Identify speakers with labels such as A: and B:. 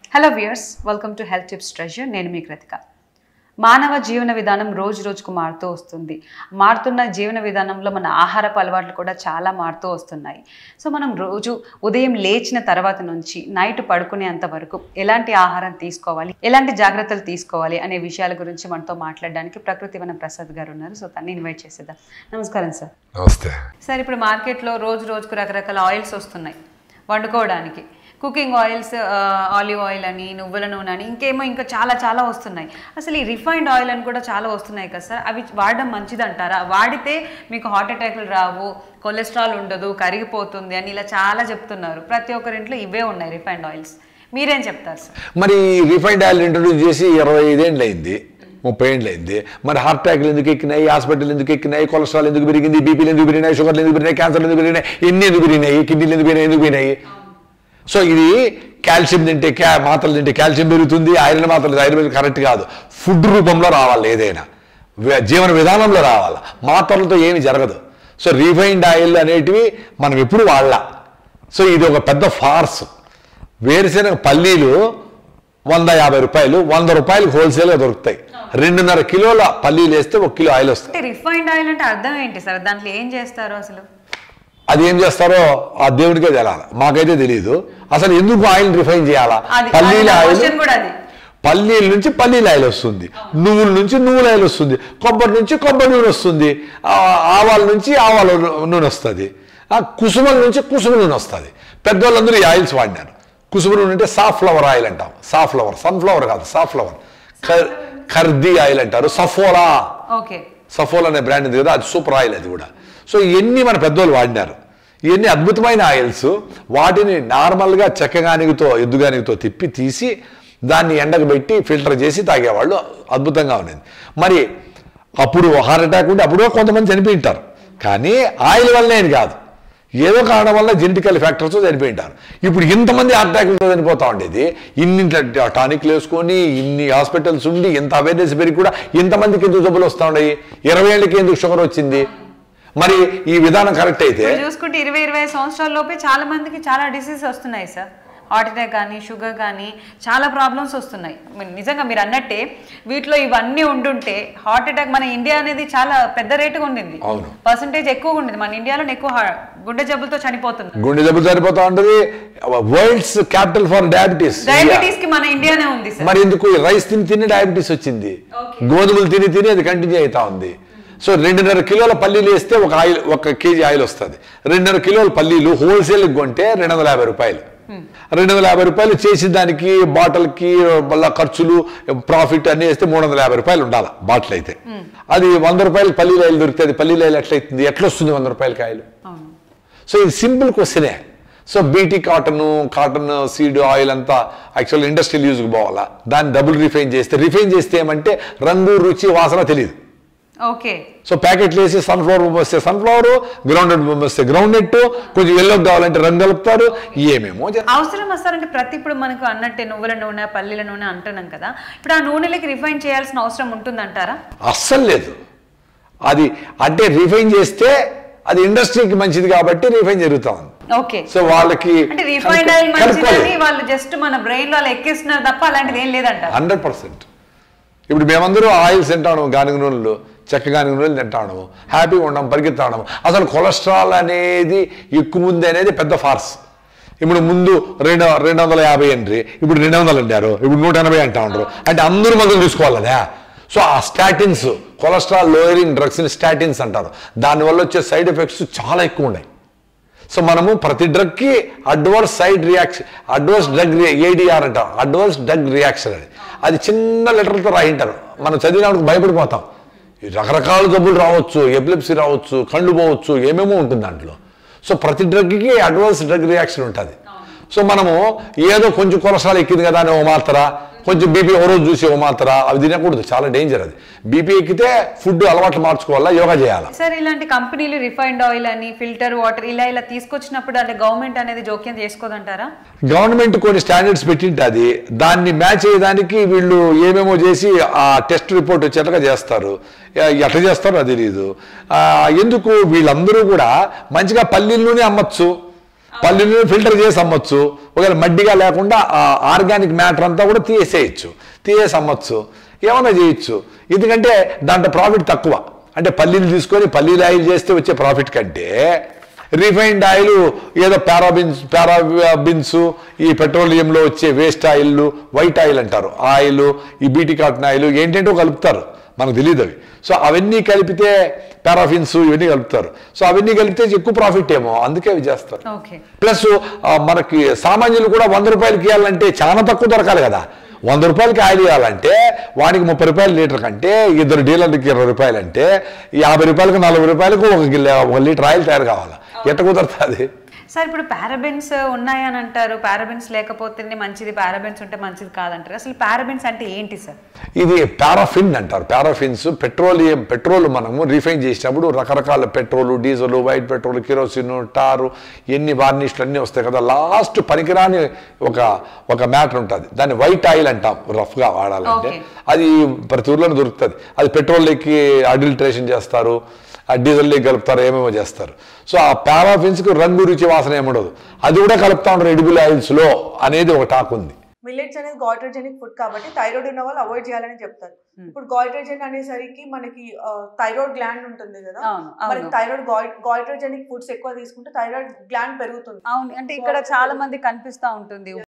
A: Hello viewers welcome to health tips treasure నేను మీ కృతిక మానవ జీవన విధానం రోజు రోజుకు మారుతూ వస్తుంది మారుతున్న జీవన విధానంలో మన ఆహారపు అలవాట్లు కూడా చాలా మారుతూ వస్తున్నాయి సో మనం రోజు ఉదయం లేచిన తర్వాత నుంచి నైట్ పడుకునేంత వరకు ఎలాంటి ఆహారం తీసుకోవాలి ఎలాంటి జాగ్రత్తలు తీసుకోవాలి అనే విషయాల గురించి మనతో మాట్లాడడానికి ప్రకృతి వన ప్రసాద్ గారు ఉన్నారు సో తన్ని ఇన్వైట్ చేసేద్దాం నమస్కారం సార్
B: నమస్తే
A: సార్ ఇప్పుడు మార్కెట్లో రోజు రోజుకు రకరకాల ఆయిల్స్ వస్తున్నాయి వండుకోవడానికి కుకింగ్ ఆయిల్స్ ఆలివ్ ఆయిల్ అని నువ్వుల నూనె అని ఇంకేమో ఇంకా చాలా చాలా వస్తున్నాయి అసలు ఈ రిఫైన్డ్ ఆయిల్ అని కూడా చాలా వస్తున్నాయి కదా సార్ అవి వాడడం మంచిది అంటారా వాడితే మీకు హార్ట్ అటాక్లు రావు కొలెస్ట్రాల్ ఉండదు కరిగిపోతుంది అని ఇలా చాలా చెప్తున్నారు ప్రతి ఒక్కరింట్లో ఇవే ఉన్నాయి రిఫైన్డ్ ఆయిల్స్ మీరేం చెప్తారు సార్
B: మరి రిఫైన్డ్ ఆయిల్ ఇంట్రొడ్యూస్ చేసి ఇరవై ఐదేళ్ళు అయింది ముప్పై ఏళ్ళు అయింది మరి హార్ట్ అటాక్లు ఎందుకు ఎక్కినాయి హాస్పిటల్ ఎందుకు ఎక్కినాయి కొలెస్ట్రాల్ ఎందుకు పెరిగింది బీపీలు ఎందుకు పెరిగినాయి షుగర్లు ఎందుకు పెరిగినాయి క్యాన్సర్ ఎందుకు పెరిగినాయి ఎన్ని ఎందుకు పెరిగినాయి కిడ్నీలు ఎందుకు పెరిగినాయి ఎందుకు పోయినాయి సో ఇది కాల్షియం తింటే క్యా మాత్రలు తింటే కాల్షియం పెరుగుతుంది ఐరన్ మాత్రలు ఐరన్ పెరుగుతుంది కరెక్ట్ కాదు ఫుడ్ రూపంలో రావాలి ఏదైనా వి- జీవన విధానంలో రావాలి మాత్రలతో ఏమి జరగదు సో రీఫైన్డ్ ఆయిల్ అనేటివి మనం ఎప్పుడు వాడలా సో ఇది ఒక పెద్ద ఫార్స్ వేరుశెనగ పల్లీలు వంద యాభై రూపాయలు వంద రూపాయలు హోల్సేల్గా దొరుకుతాయి రెండున్నర కిలోల పల్లీలు వేస్తే ఒక కిలో ఆయిల్ వస్తుంది
A: అంటే రిఫైన్డ్ ఆయిల్ అంటే అర్థం ఏంటి సార్ దాంట్లో ఏం చేస్తారు అసలు
B: అది ఏం చేస్తారో ఆ దేవుడికే తెలాలి మాకైతే తెలియదు అసలు ఎందుకు ఆయిల్ రిఫైన్ చేయాలా
A: అది
B: పల్లీల ఆయిల్
A: క్వశ్చన్ కూడా అది
B: పల్లీల నుంచి పల్లీల ఆయిల్ వస్తుంది నువ్వుల నుంచి నువ్వుల ఆయిల్ వస్తుంది కొబ్బరి నుంచి కొబ్బరి నూనె వస్తుంది ఆ, ఆవాల నుంచి ఆవాల నూనె వస్తుంది ఆ కుసుమల నుంచి కుసుమ నూనె వస్తుంది పెద్దవాళ్ళందరూ ఈ ఆయిల్స్ వాడినారు కుసుమ నూనె అంటే సాఫ్లవర్ ఆయిల్ అంటాం సాఫ్లవర్ సన్ఫ్లవర్ కాదు సాఫ్లవర్ కర్దీ ఆయిల్ అంటారు సఫోలా
A: ఓకే
B: సఫోల్ అనే బ్రాండ్ ఉంది కదా అది సూపర్ ఆయిల్ అది కూడా సో ఇవన్నీ మన పెద్దోళ్ళు వాడినారు ఇవన్నీ అద్భుతమైన ఆయిల్స్ వాటిని నార్మల్గా చెక్కగానిగితో ఎద్దుగానిగితో తిప్పి తీసి దాన్ని ఎండకు పెట్టి ఫిల్టర్ చేసి తాగేవాళ్ళు అద్భుతంగా ఉన్నది మరి అప్పుడు హార్ట్ అటాక్ ఉంటే అప్పుడు కొంతమంది చనిపోయి ఉంటారు కానీ ఆయిల్ వల్లనే అని కాదు ఏదో కారణం వల్ల జెనెటికల్ ఫ్యాక్టర్స్ చనిపోయి ఉంటారు ఇప్పుడు ఇంతమంది హార్ట్ అటాక్లతో చనిపోతా ఉండేది ఇన్ని టానిక్లు వేసుకొని ఇన్ని హాస్పిటల్స్ ఉండి ఇంత అవేర్నెస్ పెరిగి కూడా ఇంతమందికి ఎందుకు జబ్బులు వస్తూ ఉన్నాయి ఇరవై ఏళ్ళకి ఎందుకు షుగర్ వచ్చింది మరి ఈ విధానం కరెక్ట్ అయితే
A: ఇప్పుడు చూసుకుంటే ఇరవై ఇరవై సంవత్సరాల లోపే చాలా మందికి చాలా డిసీజ్ వస్తున్నాయి సార్ హార్ట్ అటాక్ కానీ షుగర్ కానీ చాలా ప్రాబ్లమ్స్ వస్తున్నాయి మీరు నిజంగా మీరు అన్నట్టే వీటిలో ఇవన్నీ ఉండుంటే హార్ట్ అటాక్ మన ఇండియా అనేది చాలా పెద్ద రేటుగా ఉండింది
B: అవును.
A: పర్సంటేజ్ ఎక్కువగా ఉండింది మన ఇండియాలో ఎక్కువ హా- గుండె జబ్బులతో చనిపోతున్నారు
B: గుండె జబ్బు సరిపోతా ఉంటుంది world's capital for diabetes
A: diabetes కి మన ఇండియానే ఉంది సార్
B: మరి ఎందుకు ఈ రైస్ తిని తిని డయాబెటీస్ వచ్చింది
A: Okay.
B: గోధుమలు తిని తిని అది కంటిన్యూ అవుతా ఉంది సో రెండున్నర కిలోల పల్లీలు వేస్తే ఒక ఆయిల్ ఒక కేజీ ఆయిల్ వస్తుంది రెండున్నర కిలోల పల్లీలు హోల్సేల్ కొంటే రెండు వందల యాభై రూపాయలు రెండు వందల యాభై రూపాయలు చేసి దానికి బాటిల్కి మళ్ళీ ఖర్చులు ప్రాఫిట్ అన్ని వేస్తే మూడు వందల యాభై రూపాయలు ఉండాలి బాటిల్ అయితే అది వంద రూపాయలు పల్లీల ఆయిల్ దొరుకుతుంది పల్లీల ఆయిల్ ఎట్లయితుంది ఎట్లా వస్తుంది వంద రూపాయలకి ఆయిల్
A: అవును
B: సో ఇది సింపుల్ క్వశ్చనే so BT cotton cotton seed oil అంతా యాక్చువల్ ఇండస్ట్రియల్ యూజ్కి పోవాలా దాన్ని డబుల్ రిఫైన్ చేస్తే రిఫైన్ చేస్తే ఏమంటే రంగు రుచి వాసన తెలియదు
A: ఓకే
B: సో ప్యాకెట్లు వేసి సన్ఫ్లవర్ బొమ్మ వస్తే సన్ఫ్లవర్ గ్రౌండెడ్ బొమ్మ వస్తే గ్రౌండెడ్ కొంచెం ఎల్లో కావాలంటే రంగు కలుపుతారు ఏమేమో చేస్తారు.
A: అవసరం వస్తారంటే ప్రతి ఇప్పుడు మనకు అన్నట్టే నువ్వుల నూనె పల్లీల నూనె అంటున్నాం కదా ఇప్పుడు ఆ నూనెలకి రిఫైన్ చేయాల్సిన అవసరం ఉంటుందంటారా
B: అస్సలు లేదు అది అంటే రిఫైన్ చేస్తే అది ఇండస్ట్రీకి మంచిది కాబట్టి రిఫైన్ జరుగుతా ఉంది
A: ఓకే
B: సో వాళ్ళకి
A: అంటే రిఫైండ్ ఆయిల్ మంచిదని
B: కనుక్కోలేదు.
A: వాళ్ళు జస్ట్ మన బ్రెయిన్ లో అలా ఎక్కిస్తున్నారు తప్ప అలాంటిది ఏం లేదంటారు
B: హండ్రెడ్ పర్సెంట్ ఇప్పుడు మేమందరూ ఆయిల్స్ తింటాము గానుగ నూనెలు చెక్క గానుగ నూనెలు తింటాము హ్యాపీగా ఉండం పరిగెత్తాము అసలు కొలెస్ట్రాల్ అనేది ఎక్కువ ఉంది అనేది పెద్ద ఫార్స్ ఇప్పుడు ముందు రెండు రెండు వందల యాభై అండి ఇప్పుడు రెండు వందలు అంటారు ఇప్పుడు నూట ఎనభై అంటా ఉండరు అంటే అందరూ మందులు తీసుకోవాలనే సో ఆ స్టాటిన్స్ కొలెస్ట్రాల్ లోయరింగ్ డ్రగ్స్ని స్టాటిన్స్ అంటారు దానివల్ల వచ్చే సైడ్ ఎఫెక్ట్స్ చాలా ఎక్కువ ఉన్నాయి సో మనము ప్రతి డ్రగ్కి adverse side reaction adverse drug ADR అంటాం అడ్వర్స్ డ్రగ్ రియాక్షన్ అది అది చిన్న లెటర్లతో రాయింటారు మనం చదివినప్పుడు భయపడిపోతాం ఈ రకరకాల జబ్బులు రావచ్చు ఎపిలిప్సీ రావచ్చు కళ్ళు పోవచ్చు ఏమేమో ఉంటుంది దాంట్లో సో ప్రతి డ్రగ్కి అడ్వాన్స్ డ్రగ్ రియాక్షన్ ఉంటుంది సో మనము ఏదో కొంచెం కొలెస్ట్రాల్ ఎక్కింది కదా అని ఓ మాత్ర కొంచెం బీపీ ఓ రోజు చూసి ఓ మాత్ర అవి తినకూడదు చాలా డేంజర్ అది బీపీ ఎక్కితే ఫుడ్ అలవాట్లు మార్చుకోవాలా యోగా చేయాలి
A: సార్ ఇలాంటి కంపెనీలు రిఫైన్డ్ ఆయిల్ అని ఫిల్టర్ వాటర్ ఇలా ఇలా తీసుకొచ్చినప్పుడు అంటే గవర్నమెంట్ అనేది జోక్యం చేసుకోదంటారా
B: గవర్నమెంట్ కొన్ని స్టాండర్డ్స్ పెట్టింటుంది దాన్ని మ్యాచ్ అయ్యేదానికి వీళ్ళు ఏమేమో చేసి ఆ టెస్ట్ రిపోర్ట్ వచ్చేట్టుగా చేస్తారు ఎ- ఎట్లా చేస్తారో అది తెలియదు ఆ, ఎందుకు వీళ్ళందరూ కూడా మంచిగా పల్లీల్లోనే అమ్మచ్చు పల్లీలను ఫిల్టర్ చేసి అమ్మొచ్చు ఒకవేళ మడ్డిగా లేకుండా ఆ ఆర్గానిక్ మ్యాటర్ అంతా కూడా తీసేయచ్చు తీసేసి అమ్మొచ్చు ఏమైనా చేయొచ్చు ఎందుకంటే దాంట్లో ప్రాఫిట్ తక్కువ అంటే పల్లీలు తీసుకొని పల్లీలు ఆయిల్ చేస్తే వచ్చే ప్రాఫిట్ కంటే రిఫైన్డ్ ఆయిల్ ఏదో పారాబిన్స్ పారాబిన్స్ ఈ పెట్రోలియంలో వచ్చే వేస్ట్ ఆయిల్ వైట్ ఆయిల్ అంటారు ఆయిల్ ఈ బీటీ కాటన్ ఆయిల్ ఏంటంటో కలుపుతారు మనకు తెలియదు అవి సో అవన్నీ కలిపితే పారాఫిన్స్ ఇవన్నీ కలుపుతారు సో అవన్నీ కలిపితే ఎక్కువ ప్రాఫిట్ ఏమో అందుకే అవి చేస్తారు
A: ఓకే
B: ప్లస్ ఆ, మనకి సామాన్యులు కూడా వంద రూపాయలకి ఇవ్వాలంటే చాలా తక్కువ దొరకాలి కదా వంద రూపాయలకి ఆయిల్ ఇవ్వాలంటే వాడికి ముప్పై రూపాయలు లీటర్ కంటే ఇద్దరు డీలర్లకి ఇరవై రూపాయలు అంటే యాభై రూపాయలకు నలభై రూపాయలకు ఒక గిల్ల- ఒక లీటర్ ఆయిల్ తయారు కావాలి ఎట్ట కుదరుతుంది
A: సార్ ఇప్పుడు పారాబెన్స్ ఉన్నాయని అంటారు పారాబెన్స్ లేకపోతేనే మంచిది పారాబెన్స్ ఉంటే మంచిది కాదంటారు అసలు పారాబెన్స్ అంటే ఏంటి సార్
B: ఇది పారాఫిన్ అంటారు పారాఫిన్స్ పెట్రోలియం పెట్రోల్ మనము రిఫైన్ చేసినప్పుడు రకరకాల petrol diesel white petrol kerosene tar ఎన్ని వార్నిష్లు అన్నీ వస్తాయి కదా లాస్ట్ పనికిరాని ఒక ఒక మ్యాటర్ ఉంటుంది దాన్ని వైట్ ఆయిల్ అంటాం రఫ్గా వాడాలంటే
A: Okay.
B: అది ప్రతి ఊర్లోనే దొరుకుతుంది అది పెట్రోల్కి అడిల్ట్రేషన్ చేస్తారు ఆ డీజిల్లోకి కలుపుతారు ఏమేమో చేస్తారు సో ఆ పారాఫిన్స్కి రంగు రుచి వాసన ఏముండదు అది కూడా కలుపుతా ఉంటారు ఎడిబుల్ ఆయిల్స్లో అనేది ఒక టాక్ ఉంది
C: మిల్లెట్స్ అనేది గాయిట్రోజెనిక్ ఫుడ్ కాబట్టి థైరాయిడ్ ఉన్న వాళ్ళు అవాయిడ్ చేయాలని చెప్తారు
A: Hmm.
C: ఇప్పుడు గాయిట్రోజెన్ అనేసరికి మనకి థైరాయిడ్ గ్లాండ్ ఉంటుంది కదా
A: అవును
C: మనకి
A: అవును
C: థైరాయిడ్ గాయిట్రోజెనిక్ ఫుడ్స్ ఎక్కువ తీసుకుంటే థైరాయిడ్ గ్లాండ్ పెరుగుతుంది
A: అవును అంటే ఇక్కడ చాలా మంది కనిపిస్తా ఉంటుంది